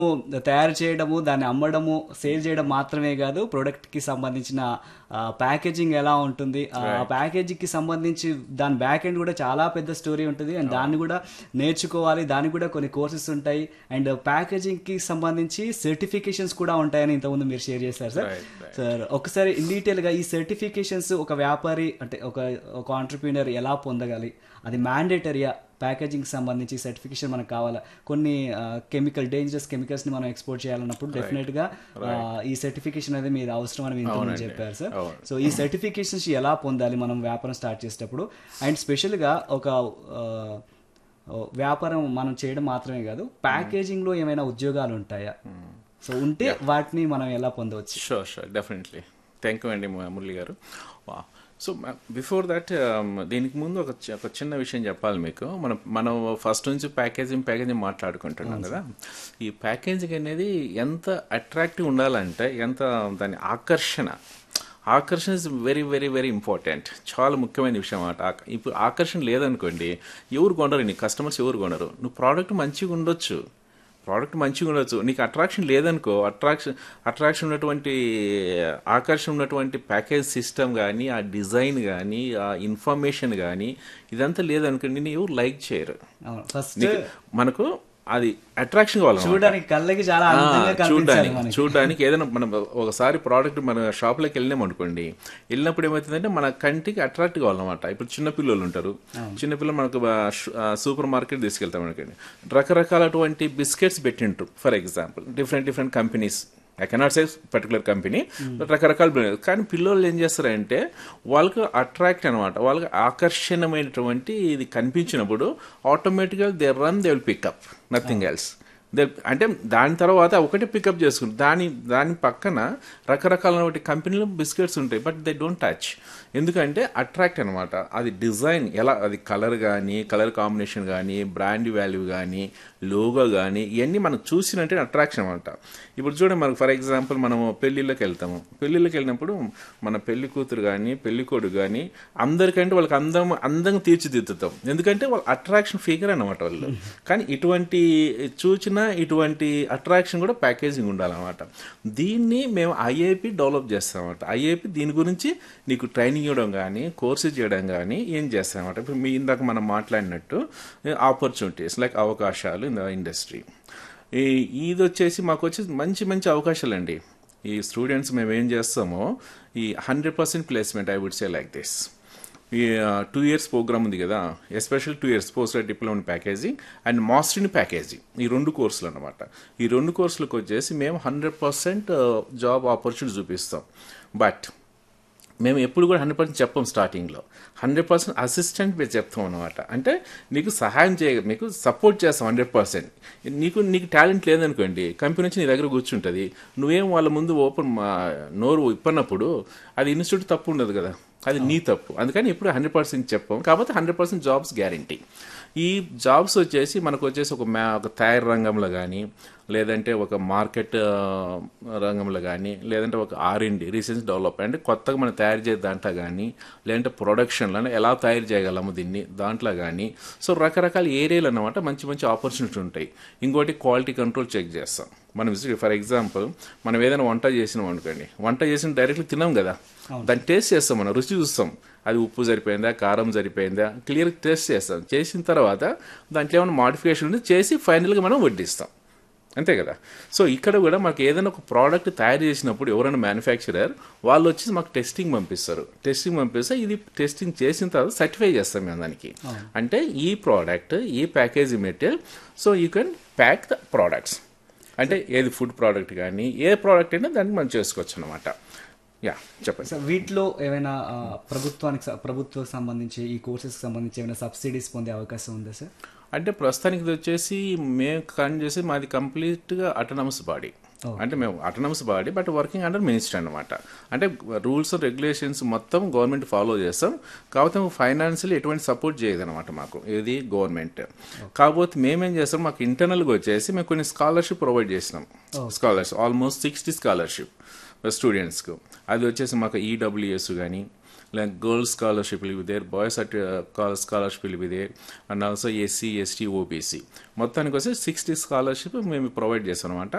తయారు చేయడము దాన్ని అమ్మడము సేల్ చేయడం మాత్రమే కాదు product కి సంబంధించిన ప్యాకేజింగ్ ఎలా ఉంటుంది ఆ ప్యాకేజింగ్ కి సంబంధించి దాని బ్యాక్ ఎండ్ కూడా చాలా పెద్ద స్టోరీ ఉంటుంది అండ్ దాన్ని కూడా నేర్చుకోవాలి దానికి కూడా కొన్ని కోర్సెస్ ఉంటాయి అండ్ ప్యాకేజింగ్ కి సంబంధించి సర్టిఫికేషన్స్ కూడా ఉంటాయని ఇంతకుముందు మీరు షేర్ చేశారు సార్ Right, right. సార్ ఒకసారి ఇన్ డీటెయిల్ గా ఈ సర్టిఫికేషన్స్ ఒక వ్యాపారి అంటే ఒక ఒక ఆంటర్ప్రీనర్ ఎలా పొందగాలి అది మ్యాండేటరీయా ప్యాకేజింగ్ సంబంధించి సర్టిఫికేషన్ మనకు కావాలా కొన్ని కెమికల్ డేంజరస్ కెమికల్స్ ని మనం ఎక్స్పోర్ట్ చేయాలన్నప్పుడు డెఫినెట్ గా ఆ, ఈ సర్టిఫికేషన్ అనేది మీరు అవసరం అని మీరు ఇంతకుముందు చెప్పారు సార్ అవును. సో ఈ సర్టిఫికేషన్స్ ఎలా పొందాలి మనం వ్యాపారం స్టార్ట్ చేసేటప్పుడు అండ్ స్పెషల్గా ఒక ఆ, వ్యాపారం మనం చేయడం మాత్రమే కాదు ప్యాకేజింగ్ లో ఏమైనా ఉద్యోగాలు ఉంటాయా సో ఉంటే వాటిని మనం ఎలా పొందవచ్చు sure sure definitely thank you అండి ము- మురళి గారు సో బిఫోర్ దట్ దీనికి ముందు ఒక చి- ఒక చిన్న విషయం చెప్పాలి మీకు మనం మనం ఫస్ట్ నుంచి ప్యాకేజింగ్ ప్యాకేజింగ్ మాట్లాడుకుంటున్నాం కదా ఈ ప్యాకేజింగ్ అనేది ఎంత అట్రాక్టివ్ ఉండాలంటే ఎంత దాని ఆకర్షణ ఆకర్షణ is very very very important చాలా ముఖ్యమైన విషయం అన్నమాట ఆక- ఇప్పుడు ఆకర్షణ లేదనుకోండి ఎవరు కొనరు నీ కస్టమర్స్ ఎవరు కొనరు నువ్వు ప్రోడక్ట్ మంచిగా ఉండొచ్చు ప్రోడక్ట్ మంచిగా ఉండొచ్చు నీకు అట్రాక్షన్ లేదనుకో అట్రాక్షన్ అట్రాక్షన్ ఉన్నటువంటి ఆకర్షణ ఉన్నటువంటి ప్యాకేజ్ సిస్టమ్ కానీ ఆ డిజైన్ కానీ ఆ ఇన్ఫర్మేషన్ కానీ ఇదంతా లేదనుకోండి నేను ఎవరు లైక్ చేయరు అవును ఫస్ట్ నీకు మనకు అది అట్రాక్షన్ కావాలి చూడడానికి కళ్ళకి చాలా అందంగా కనిపించాలి చూడడానికి మనకి చూడడానికి ఏదైనా మనం ఒకసారి ప్రోడక్ట్ మన షాప్లోకి వెళ్ళినాం అనుకోండి వెళ్ళినప్పుడు ఏమవుతుందంటే మన కంటికి అట్రాక్ట్ కావాలన్నమాట ఇప్పుడు చిన్న పిల్లలు ఉంటారు చిన్న పిల్లలు మనకు సూపర్ మార్కెట్ తీసుకెళ్తాం అనుకోండి రకరకాలటువంటి బిస్కెట్స్ పెట్టింటారు for example different different companies I cannot say particular company రకరకాల brand. కానీ పిల్లలు ఏం చేస్తారంటే వాళ్ళకి అట్రాక్ట్ అనమాట వాళ్ళకి ఆకర్షణమైనటువంటి ఇది కనిపించినప్పుడు ఆటోమేటిక్గా they run they will pick up nothing else they అంటే దాని తర్వాత ఒకటే పికప్ చేసుకుంటారు దాని దాని పక్కన రకరకాల కంపెనీలు బిస్కెట్స్ ఉంటాయి బట్ దే డోంట్ టచ్ ఎందుకంటే అట్రాక్ట్ అనమాట అది డిజైన్ ఎలా అది కలర్ కానీ కలర్ కాంబినేషన్ కానీ బ్రాండ్ వాల్యూ కానీ లోగో కానీ ఇవన్నీ మనం చూసినట్టే అట్రాక్షన్ అనమాట ఇప్పుడు చూడండి మనకు ఫర్ ఎగ్జాంపుల్ మనము పెళ్ళిళ్ళకి వెళ్తాము పెళ్ళిళ్ళకి వెళ్ళినప్పుడు మన పెళ్లి కూతురు కానీ పెళ్లి కొడుకు కానీ అందరికంటే వాళ్ళకి అందం అందంగా తీర్చిదిద్దుతాం ఎందుకంటే వాళ్ళ అట్రాక్షన్ ఫిగర్ అనమాట వాళ్ళు కానీ ఇటువంటి చూచిన ఇటువంటి అట్రాక్షన్ కూడా ప్యాకేజింగ్ ఉండాలన్నమాట దీన్ని మేము ఐఏపి డెవలప్ చేస్తామన్నమాట ఐఏపి దీని గురించి నీకు ట్రైనింగ్ ఇవ్వడం కానీ కోర్సెస్ చేయడం కానీ ఏం చేస్తామన్నమాట ఇప్పుడు మీ ఇందాక మనం మాట్లాడినట్టు ఆపర్చునిటీస్ లైక్ అవకాశాలు ఇన్ ద ఇండస్ట్రీ ఈ ఇది వచ్చేసి మాకు వచ్చి మంచి మంచి అవకాశాలు అండి ఈ స్టూడెంట్స్ మేము ఏం చేస్తామో ఈ hundred percent placement I would say like this ఈ టూ ఇయర్స్ ప్రోగ్రామ్ ఉంది కదా especial two years post diploma packaging and master in packaging ఈ రెండు కోర్సులు అనమాట ఈ రెండు కోర్సులకు వచ్చేసి మేము హండ్రెడ్ పర్సెంట్ జాబ్ ఆపర్చునిటీ చూపిస్తాం బట్ మేము ఎప్పుడు కూడా హండ్రెడ్ పర్సెంట్ చెప్పం స్టార్టింగ్లో హండ్రెడ్ పర్సెంట్ అసిస్టెంట్ మీరు చెప్తాం అనమాట అంటే నీకు సహాయం చేయ మీకు సపోర్ట్ చేస్తాం హండ్రెడ్ పర్సెంట్ నీకు నీకు టాలెంట్ లేదనుకోండి కంపెనీ వచ్చి నీ దగ్గర కూర్చుంటుంది నువ్వేం వాళ్ళ ముందు ఓపెన్ నోరు ఇప్పనప్పుడు అది ఇన్స్టిట్యూట్ తప్పు ఉండదు కదా అది నీ తప్పు అందుకని ఇప్పుడు హండ్రెడ్ పర్సెంట్ చెప్పాం కాకపోతే హండ్రెడ్ పర్సెంట్ జాబ్స్ గ్యారంటీ ఈ జాబ్స్ వచ్చేసి మనకు వచ్చేసి ఒక మ్యా ఒక తయారు రంగంలో కానీ లేదంటే ఒక మార్కెట్ ఆ, రంగంలో కానీ లేదంటే ఒక ఆర్ఎండి రీసెర్చ్ డెవలప్మెంట్ కొత్తగా మనం తయారు చేసే దాంట్లో కానీ లేదంటే ప్రొడక్షన్లో ఎలా తయారు చేయగలము దీన్ని దాంట్లో కానీ సో రకరకాల ఏరియాలు అన్నమాట మంచి మంచి ఆపర్చునిటీ ఉంటాయి ఇంకోటి క్వాలిటీ కంట్రోల్ చెక్ చేస్తాం మనం ఫర్ ఎగ్జాంపుల్ మనం ఏదైనా వంట చేసినాం అనుకోండి వంట చేసిన డైరెక్ట్గా తినాం కదా దాన్ని టేస్ట్ చేస్తాం మనం రుచి చూస్తాం అది ఉప్పు సరిపోయిందా కారం సరిపోయిందా క్లియర్ టేస్ట్ చేస్తాం చేసిన తర్వాత దాంట్లో ఏమైనా మాడిఫికేషన్ ఉంది చేసి ఫైనల్గా మనం వడ్డిస్తాం అంతే కదా సో ఇక్కడ కూడా మాకు ఏదైనా ఒక ప్రోడక్ట్ తయారు చేసినప్పుడు ఎవరైనా మ్యానుఫ్యాక్చరర్ వాళ్ళు వచ్చి మాకు టెస్టింగ్ పంపిస్తారు టెస్టింగ్ పంపిస్తే ఇది టెస్టింగ్ చేసిన తర్వాత సర్టిఫై చేస్తాం మేము దానికి అంటే ఈ ప్రోడక్ట్ ఈ packaging material so you can pack the products అంటే ఏది ఫుడ్ ప్రోడక్ట్ కానీ ఏ ప్రోడక్ట్ అయినా దాన్ని మనం చేసుకోవచ్చు అనమాట యా చెప్పండి సార్ వీటిలో ఏమైనా ఆ, ప్రభుత్వానికి స- ప్రభుత్వం సంబంధించి ఈ కోర్సెస్ సంబంధించి ఏమైనా సబ్సిడీస్ పొందే అవకాశం ఉందా సార్ అంటే ప్రస్తుతానికి ఇది వచ్చేసి మేము కన్ చేసి మాది కంప్లీట్గా అటనమస్ బాడీ అంటే మేము autonomous body but working under minister అనమాట అంటే రూల్స్ రెగ్యులేషన్స్ మొత్తం గవర్నమెంట్ ఫాలో చేస్తాం కాకపోతే ఫైనాన్షియల్ ఎటువంటి సపోర్ట్ చేయదు అనమాట మాకు ఇది గవర్నమెంట్ కాకపోతే మేమేం చేస్తాం మాకు ఇంటర్నల్గా వచ్చేసి మేము కొన్ని స్కాలర్షిప్ ప్రొవైడ్ చేసినాం స్కాలర్షిప్ ఆల్మోస్ట్ సిక్స్టీ స్కాలర్షిప్ స్టూడెంట్స్కు అది వచ్చేసి మాకు ఈడబ్ల్యూఎస్ కానీ like girls scholarship will be there boys at scholarship will be there and also SC ST OBC మొత్తానికి వస్తే సిక్స్టీ స్కాలర్షిప్ మేము ప్రొవైడ్ చేస్తాం అనమాట